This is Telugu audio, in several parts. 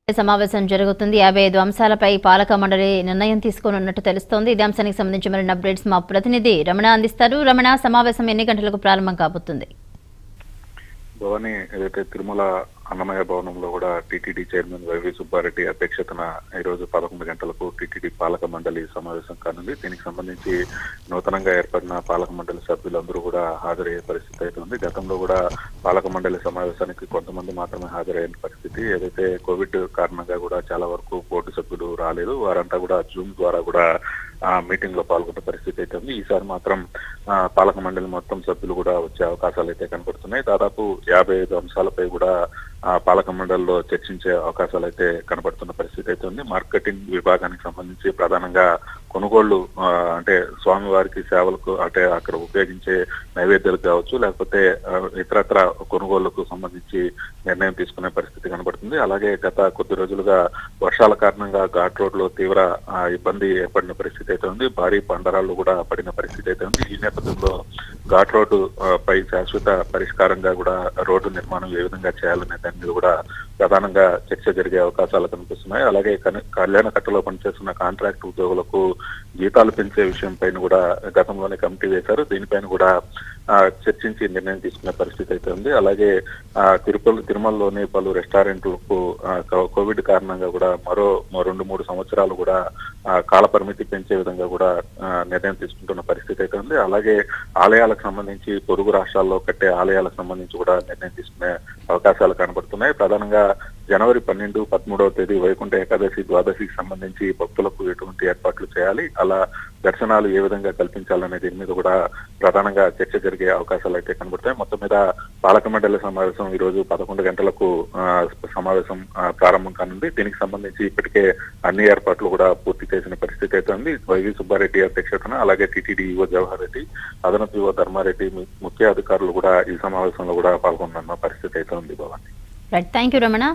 సమావేశం జరుగుతుంది యాభై ఐదు అంశాలపై పాలక మండలి నిర్ణయం తీసుకోనున్నట్టు తెలుస్తోంది ఇదే అంశానికి సంబంధించి మరిన్ని అప్డేట్స్ మా ప్రతినిధి రమణ అందిస్తారు రమణ సమావేశం ఎన్ని గంటలకు ప్రారంభం కాబోతుంది భవాని ఏదైతే తిరుమల అన్నమయ్య భవనంలో కూడా టీటీడీ చైర్మన్ వైవి సుబ్బారెడ్డి అధ్యక్షతన ఈ రోజు పదకొండు గంటలకు టీటీడీ పాలక మండలి సమావేశం కానుంది దీనికి సంబంధించి నూతనంగా ఏర్పడిన పాలక మండలి సభ్యులందరూ కూడా హాజరయ్యే పరిస్థితి అయితే ఉంది గతంలో కూడా పాలక మండలి సమావేశానికి కొంతమంది మాత్రమే హాజరయ్యే పరిస్థితి ఏదైతే కోవిడ్ కారణంగా కూడా చాలా వరకు బోర్డు సభ్యులు రాలేదు వారంతా కూడా జూమ్ ద్వారా కూడా ఆ మీటింగ్ లో పాల్గొన్న పరిస్థితి అయితే ఉంది ఈసారి మాత్రం ఆ, పాలక మండలి మొత్తం సభ్యులు కూడా వచ్చే అవకాశాలు అయితే కనబడుతున్నాయి దాదాపు యాభై ఐదు అంశాలపై కూడా ఆ పాలక మండలిలో చర్చించే అవకాశాలు అయితే కనబడుతున్న పరిస్థితి అయితే ఉంది మార్కెటింగ్ విభాగానికి సంబంధించి ప్రధానంగా కొనుగోళ్లు ఆ, అంటే స్వామివారికి సేవలకు అంటే అక్కడ ఉపయోగించే నైవేద్యాలకు కావచ్చు లేకపోతే ఆ, ఇతరత్ర కొనుగోళ్లకు సంబంధించి నిర్ణయం తీసుకునే పరిస్థితి కనబడుతుంది అలాగే గత కొద్ది రోజులుగా వర్షాల కారణంగా ఘాట్ రోడ్ లో తీవ్ర ఆ, ఇబ్బంది ఏర్పడిన పరిస్థితి అయితే ఉంది భారీ పండరాలు కూడా పడిన పరిస్థితి అయితే ఉంది ఈ నేపథ్యంలో ఘాట్ రోడ్డు ఆ, పై శాశ్వత పరిష్కారంగా కూడా రోడ్డు నిర్మాణం ఏ విధంగా చేయాలనే దాని మీద కూడా ప్రధానంగా చర్చ జరిగే అవకాశాలు కనిపిస్తున్నాయి అలాగే కని- కళ్యాణ కట్టలో పనిచేస్తున్న కాంట్రాక్ట్ ఉద్యోగులకు జీతాలు పెంచే విషయం పైన కూడా గతంలోనే కమిటీ వేశారు దీనిపైన కూడా ఆ, చర్చించి నిర్ణయం తీసుకునే పరిస్థితి అయితే ఉంది అలాగే ఆ, తిరుపతి తిరుమలలోని పలు రెస్టారెంట్లకు ఆ, కో- కోవిడ్ కారణంగా కూడా మరో మరో రెండు మూడు సంవత్సరాలు కూడా ఆ, కాల పరిమితి పెంచే విధంగా కూడా ఆ, నిర్ణయం తీసుకుంటున్న పరిస్థితి అయితే ఉంది అలాగే ఆలయాలకు సంబంధించి పొరుగు రాష్ట్రాల్లో కట్టే ఆలయాలకు సంబంధించి కూడా నిర్ణయం తీసుకునే అవకాశాలు కనబడుతున్నాయి ప్రధానంగా జనవరి పన్నెండు పదమూడవ తేదీ వైకుంఠ ఏకాదశి ద్వాదశికి సంబంధించి భక్తులకు ఎటువంటి ఏర్పాట్లు చేయాలి అలా దర్శనాలు ఏ విధంగా కల్పించాలనే దీని మీద కూడా ప్రధానంగా చర్చ జరిగే అవకాశాలు అయితే కనబడతాయి మొత్తం మీద పాలక మండలి సమావేశం ఈ రోజు పదకొండు గంటలకు ఆ, సమావేశం ఆ, ప్రారంభం కానుంది దీనికి సంబంధించి ఇప్పటికే అన్ని ఏర్పాట్లు కూడా పూర్తి చేసిన పరిస్థితి అయితే ఉంది వైవి సుబ్బారెడ్డి అధ్యక్షతన అలాగే టీటీడీ ఈవో జవహర్ రెడ్డి అదనపు ఈవో ధర్మారెడ్డి ము- ముఖ్య అధికారులు కూడా ఈ సమావేశంలో కూడా పాల్గొన్న పరిస్థితి అయితే ఉంది Bhavani right thank you Ramana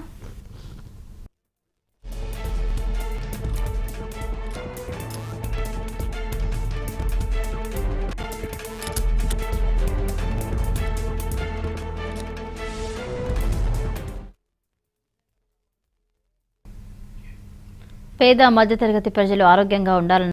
పేద మధ్యతరగతి ప్రజలు ఆరోగ్యంగా ఉండాలని